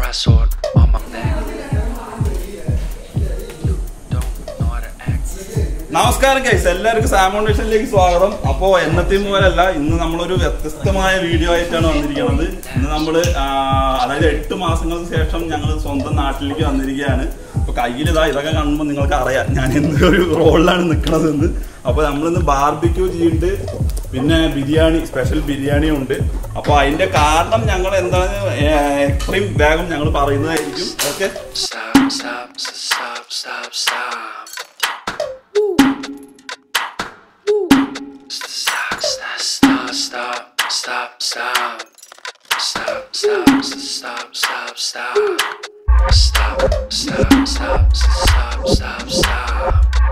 I sword on my neck. You don't know how to act. നമസ്കാരം guys എല്ലാവർക്കും Salmon വിഷനിലേക്ക് സ്വാഗതം അപ്പോ എന്നത്തെയും പോലല്ല ഇന്ന് നമ്മളൊരു വ്യത്യസ്തമായ വീഡിയോ ആയിട്ടാണ് വന്നിരിക്കുന്നത് ഇന്ന് നമ്മൾ അതായത് എട്ട് മാസങ്ങൾക്ക് ശേഷം ഞങ്ങൾ സ്വന്തം നാട്ടിലേക്ക് വന്നിരിക്കുകയാണ് അപ്പൊ കയ്യിൽ ഇതാ ഇതൊക്കെ കാണുമ്പോൾ നിങ്ങൾക്ക് അറിയാം ഞാൻ എന്തൊരു റോളിലാണ് നിൽക്കുന്നത് എന്ന് അപ്പൊ നമ്മളിന്ന് ബാർബിക്യൂ ചെയ്യുന്നുണ്ട് പിന്നെ ബിരിയാണി സ്പെഷ്യൽ ബിരിയാണി ഉണ്ട് അപ്പൊ അതിന്റെ കാരണം ഞങ്ങൾ എന്താണ് എത്രയും വേഗം ഞങ്ങൾ പറയുന്നതായിരിക്കും okay Stop, stop, stop, stop, stop. Stop, stop, stop, stop, stop, stop. Stop, stop, stop, stop, stop. Stop, stop, stop, stop, stop, stop.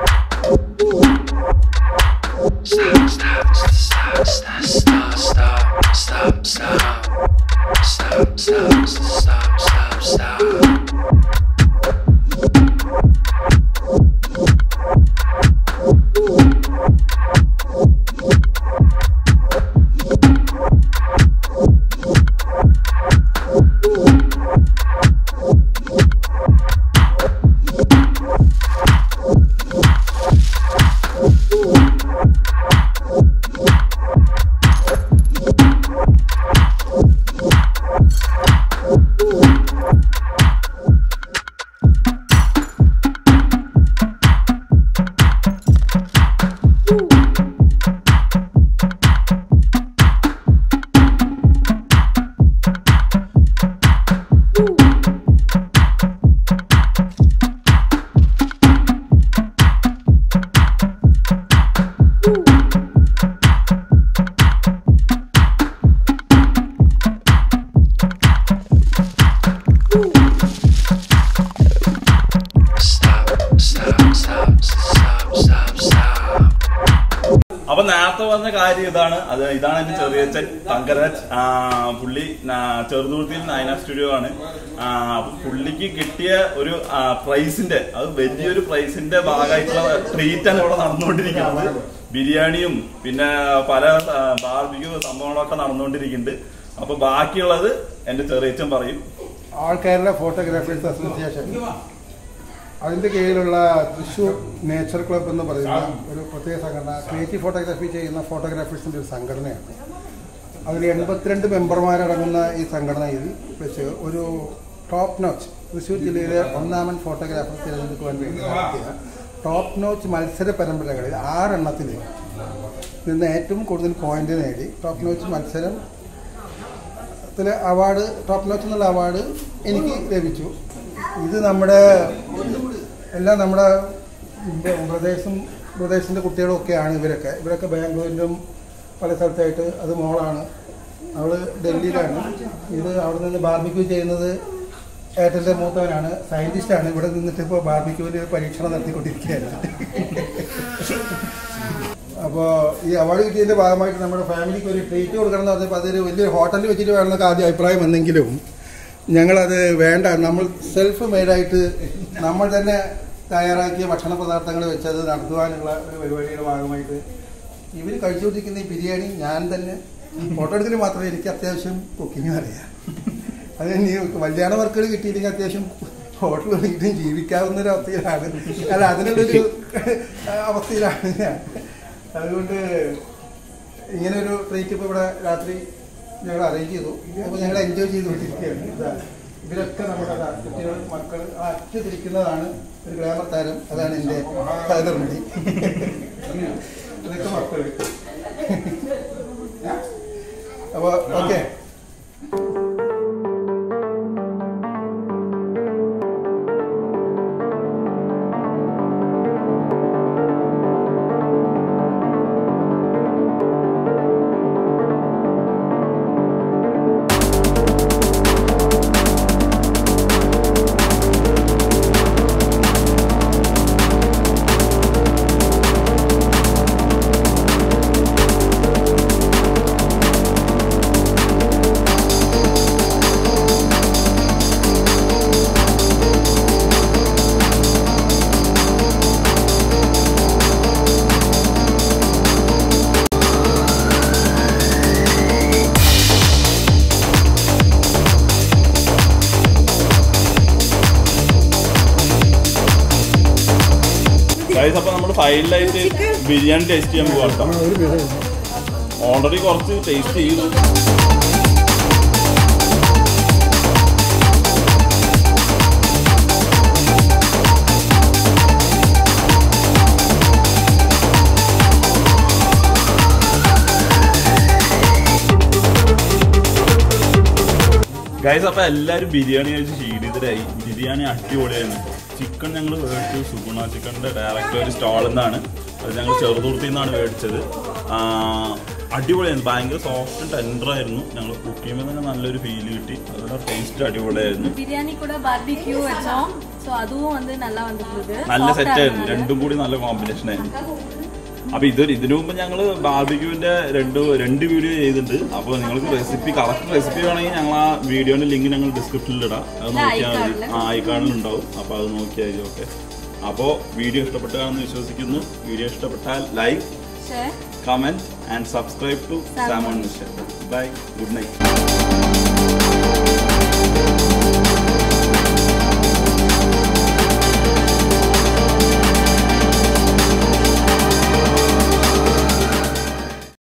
Stop, stop, stop, stop, stop, stop, stop, stop. Stop, stop, stop, stop, stop. Stop, stop, stop, stop, stop, stop. അപ്പൊ നേരത്തെ പറഞ്ഞ കാര്യം ഇതാണ് അത് ഇതാണ് എന്റെ ചെറിയച്ഛൻ തങ്കരാജ് ആ, പുള്ളി ന- ചെറുതുരുത്തിയിൽ നയന സ്റ്റുഡിയോ ആണ് ആ, അപ്പൊ പുള്ളിക്ക് കിട്ടിയ ഒരു ആ, പ്രൈസിന്റെ അത് വലിയൊരു പ്രൈസിന്റെ ഭാഗമായിട്ടുള്ള ട്രീറ്റ് ആണ് ഇവിടെ നടന്നുകൊണ്ടിരിക്കുന്നത് ബിരിയാണിയും പിന്നെ പല ബാർബിക്യൂ സംഭവങ്ങളൊക്കെ നടന്നുകൊണ്ടിരിക്കുന്നുണ്ട് അപ്പൊ ബാക്കിയുള്ളത് എന്റെ ചെറിയച്ഛൻ പറയും ആൾ കേരള ഫോട്ടോഗ്രാഫേഴ്സ് അസോസിയേഷൻ അതിൻ്റെ കീഴിലുള്ള തൃശ്ശൂർ നേച്ചർ ക്ലബ്ബ് എന്ന് പറയുന്ന ഒരു പ്രത്യേക സംഘടന ക്രിയേറ്റീവ് ഫോട്ടോഗ്രാഫി ചെയ്യുന്ന ഫോട്ടോഗ്രാഫേഴ്സിൻ്റെ ഒരു സംഘടനയാണ് അതിൽ എൺപത്തിരണ്ട് മെമ്പർമാരടങ്ങുന്ന ഈ സംഘടനയിൽ വെച്ച് ഒരു ടോപ്പ് നോച്ച് തൃശ്ശൂർ ജില്ലയിലെ ഒന്നാമൻ ഫോട്ടോഗ്രാഫർ തിരഞ്ഞെടുക്കുവാൻ വേണ്ടി നടത്തിയ ടോപ്പ് നോച്ച് മത്സര പരമ്പരകളിൽ ആറെണ്ണത്തിൽ നിന്ന് ഏറ്റവും കൂടുതൽ പോയിന്റ് നേടി ടോപ്പ് നോച്ച് മത്സരം ത്തിലെ അവാർഡ് ടോപ്പ് നോച്ച് എന്നുള്ള അവാർഡ് എനിക്ക് ലഭിച്ചു ഇത് നമ്മുടെ എല്ലാം നമ്മുടെ ബ്രദേഴ്സും ബ്രദേഴ്സിൻ്റെ കുട്ടികളും ഒക്കെയാണ് ഇവരൊക്കെ ഇവരൊക്കെ ബാംഗ്ലൂരിലും പല സ്ഥലത്തായിട്ട് അത് മോളാണ് അവൾ ഡൽഹിയിലാണ് ഇത് അവിടെ നിന്ന് ബാർബിക്യൂ ചെയ്യുന്നത് ഏട്ടൻ്റെ മൂത്തവനാണ് സയൻറ്റിസ്റ്റാണ് ഇവിടെ നിന്നിട്ട് ഇപ്പോൾ ബാർബിക്യൂവിൽ പരീക്ഷണം നടത്തിക്കൊണ്ടിരിക്കുകയാണ് അപ്പോൾ ഈ അവാർഡ് കിട്ടിയതിന്റെ ഭാഗമായിട്ട് നമ്മുടെ ഫാമിലിക്ക് ഒരു ട്രീറ്റ് കൊടുക്കണം എന്ന് പറഞ്ഞപ്പോൾ അതൊരു വലിയൊരു ഹോട്ടലിൽ വെച്ചിട്ട് വേണമെന്നൊക്കെ ആദ്യം അഭിപ്രായം വന്നെങ്കിലും ഞങ്ങളത് വേണ്ട നമ്മൾ സെൽഫ് മെയ്ഡായിട്ട് നമ്മൾ തന്നെ തയ്യാറാക്കിയ ഭക്ഷണ പദാർത്ഥങ്ങൾ വെച്ച് അത് നടത്തുവാനുള്ള ഒരു പരിപാടിയുടെ ഭാഗമായിട്ട് ഇവർ കഴിച്ചുകൊണ്ടിരിക്കുന്ന ഈ ബിരിയാണി ഞാൻ തന്നെ ഫോട്ടോ എടുക്കൽ മാത്രമേ എനിക്ക് അത്യാവശ്യം കുക്കിംഗ് അറിയാം അത് ഇനി കല്യാണ വർക്കുകൾ കിട്ടിയില്ലെങ്കിൽ അത്യാവശ്യം ഹോട്ടൽ തുടങ്ങിയിട്ടും ജീവിക്കാവുന്ന ഒരു അവസ്ഥയിലാണ് അല്ല അതിനുള്ളൊരു അവസ്ഥയിലാണ് ഞാൻ അതുകൊണ്ട് ഇങ്ങനെ ഒരു ട്രീറ്റ് ഇപ്പോൾ ഇവിടെ രാത്രി ഞങ്ങൾ അറേഞ്ച് ചെയ്തു അപ്പോൾ ഞങ്ങൾ എൻജോയ് ചെയ്തുകൊണ്ടിരിക്കുകയാണ് ഇതാ ഇവരൊക്കെ നമ്മുടെ അതാ കുട്ടികൾ മക്കൾ ആ അറ്റുതിരിക്കുന്നതാണ് ഒരു ഗ്ലാമർ താരം അതാണ് എൻ്റെ താരമണി ഇതൊക്കെ മക്കൾ അപ്പോൾ ഓക്കെ ഗൈസ് അപ്പൊ നമ്മൾ ഫൈനലായിട്ട് ബിരിയാണി ടേസ്റ്റ് ചെയ്യാൻ പോകാം കേട്ടോ നമ്മൾ ഒരു പീസ് ഓൾറെഡി കുറച്ച് ടേസ്റ്റ് ചെയ്തു ഗൈസ് അപ്പൊ എല്ലാരും ബിരിയാണി കഴിച്ച് ക്ഷീണിതരായി ബിരിയാണി അടിപൊളിയായിരുന്നു ചിക്കൻ ഞങ്ങൾ മേടിച്ചു സുഗുണ ചിക്കൻ്റെ ഡയറക്റ്റ് ഒരു സ്റ്റാളിൽ നിന്നാണ് അത് ഞങ്ങൾ ചെറുതുർത്തിൽ നിന്നാണ് മേടിച്ചത് ആ, അടിപൊളിയായിരുന്നു ഭയങ്കര സോഫ്റ്റ് ടെൻഡർ ആയിരുന്നു ഞങ്ങൾ കുക്ക് ചെയ്യുമ്പോൾ തന്നെ നല്ലൊരു ഫീൽ കിട്ടി അതുപോലെ ടേസ്റ്റ് അടിപൊളിയായിരുന്നു பிரியாணி கூட பார்பிக்யூ வச்சோம் ஸோ அதுவும் வந்து நல்லா வந்திருந்தது നല്ല Soft-ஆ സെറ്റ് ആയിരുന്നു இருந்தது. രണ്ടും കൂടി നല്ല കോമ്പിനേഷൻ ആയിരുന്നു അപ്പൊ ഇത് ഇതിനു മുമ്പ് ഞങ്ങൾ ബാർബിക്യൂവിന്റെ രണ്ട് രണ്ട് വീഡിയോ ചെയ്തിട്ടുണ്ട് അപ്പോൾ നിങ്ങൾക്ക് റെസിപ്പി കറക്റ്റ് റെസിപ്പി വേണമെങ്കിൽ ഞങ്ങൾ ആ വീഡിയോന്റെ ലിങ്ക് ഞങ്ങൾ ഡിസ്ക്രിപ്ഷനിൽ ഇടാം അത് ഇല്ല, നോക്കിയാൽ മതി ഐക്കാണില്. ആ ഐക്കാണിൽ ഉണ്ടാവും അപ്പൊ അത് നോക്കിയാൽ മതി ഓക്കെ അപ്പോൾ വീഡിയോ ഇഷ്ടപ്പെട്ടതാണെന്ന് വിശ്വസിക്കുന്നു വീഡിയോ ഇഷ്ടപ്പെട്ടാൽ like Share. Comment and subscribe to Salmon. Salmon mission bye good night